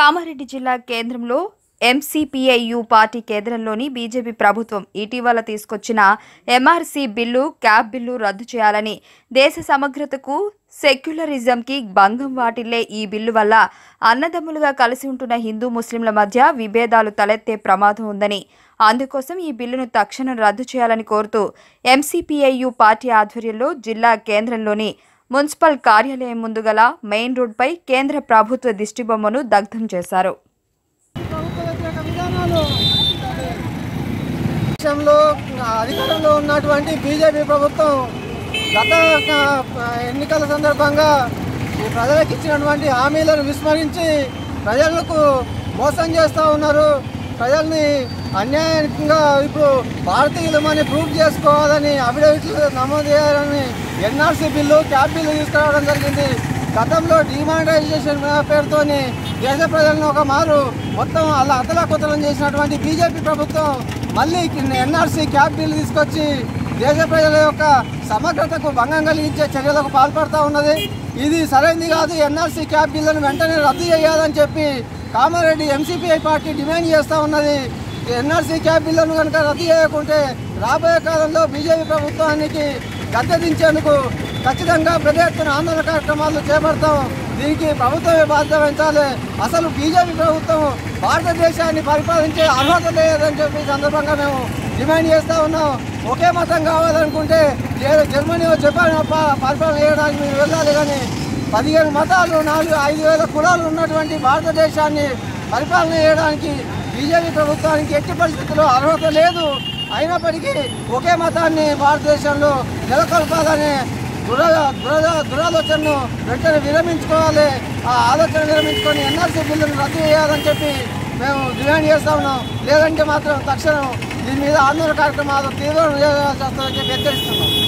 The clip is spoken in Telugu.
కామారెడ్డి జిల్లా కేంద్రంలో ఎంసీపీఐయు పార్టీ కేంద్రంలోని బీజేపీ ప్రభుత్వం ఇటీవల తీసుకొచ్చిన ఎంఆర్సీ బిల్లు క్యాబ్ బిల్లు రద్దు చేయాలని దేశ సమగ్రతకు సెక్యులరిజంకి భంగం వాటిల్లే ఈ బిల్లు వల్ల అన్నదమ్ములుగా కలిసి ఉంటున్న హిందూ ముస్లింల మధ్య విభేదాలు తలెత్తే ప్రమాదం ఉందని అందుకోసం ఈ బిల్లును తక్షణం రద్దు చేయాలని కోరుతూ ఎంసీపీఐయు పార్టీ ఆధ్వర్యంలో జిల్లా కేంద్రంలోని మున్సిపల్ కార్యాలయం ముందు గల మెయిన్ రోడ్పై కేంద్ర ప్రభుత్వ దిష్టిబొమ్మను దగ్ధం చేశారు ప్రభుత్వ వ్యతిరేక విధానాలు దేశంలో అధికారంలో ఉన్నటువంటి బీజేపీ ప్రభుత్వం గత ఆ, ఎన్నికల సందర్భంగా ఈ ప్రజలకు ఇచ్చినటువంటి హామీలను విస్మరించి ప్రజలకు మోసం చేస్తూ ఉన్నారు ప్రజల్ని అన్యాయంగా ఇప్పుడు భారతీయులమని ప్రూవ్ చేసుకోవాలని అఫిడవిట్లు నమోదు చేయాలని ఎన్ఆర్సీ బిల్లు క్యాబ్ బిల్లు తీసుకురావడం జరిగింది గతంలో డిమానిటైజేషన్ పేరుతోని దేశ ప్రజలను ఒక మారు మొత్తం అలా అతలాకుతలం చేసినటువంటి బీజేపీ ప్రభుత్వం మళ్ళీ ఎన్ఆర్సీ క్యాబ్ బిల్లు తీసుకొచ్చి దేశ ప్రజల యొక్క సమగ్రతకు భంగం కలిగించే చర్యలకు పాల్పడుతూ ఉన్నది ఇది సరైనది కాదు ఎన్ఆర్సీ క్యాబ్ బిల్లును వెంటనే రద్దు చేయాలని చెప్పి కామారెడ్డి ఎంసీపీఐ పార్టీ డిమాండ్ చేస్తూ ఉన్నది ఎన్ఆర్సీ క్యాబ్ బిల్లును కనుక రద్దు చేయకుంటే రాబోయే కాలంలో బీజేపీ ప్రభుత్వానికి గద్దె దించేందుకు ఖచ్చితంగా పెద్ద ఎత్తున ఆందోళన కార్యక్రమాలు చేపడతాం దీనికి ప్రభుత్వమే బాధ్యత వహించాలి అసలు బీజేపీ ప్రభుత్వం భారతదేశాన్ని పరిపాలించే అర్హత లేదని చెప్పి ఈ సందర్భంగా మేము డిమాండ్ చేస్తూ ఉన్నాం ఒకే మతం కావాలనుకుంటే లేదా జర్మనీ జపాన్ ప- పరిపాలన చేయడానికి మీరు వెళ్ళాలి కానీ పదిహేను మతాలు నాలుగు ఐదు వేల కులాలు ఉన్నటువంటి భారతదేశాన్ని పరిపాలన చేయడానికి బీజేపీ ప్రభుత్వానికి ఎట్టి పరిస్థితుల్లో అర్హత లేదు అయినప్పటికీ ఒకే మతాన్ని భారతదేశంలో నెలకొల్పాలనే దుర దుర దురాలోచనను వెంటనే విరమించుకోవాలి ఆ ఆలోచన విరమించుకొని ఎన్ఆర్సీ బిల్లును రద్దు చేయాలని చెప్పి మేము డిమాండ్ చేస్తా ఉన్నాం లేదంటే మాత్రం తక్షణం దీని మీద ఆందోళన కార్యక్రమాలు తీవ్రం చేయాల్సి వస్తుందని చెప్పి హెచ్చరిస్తున్నాం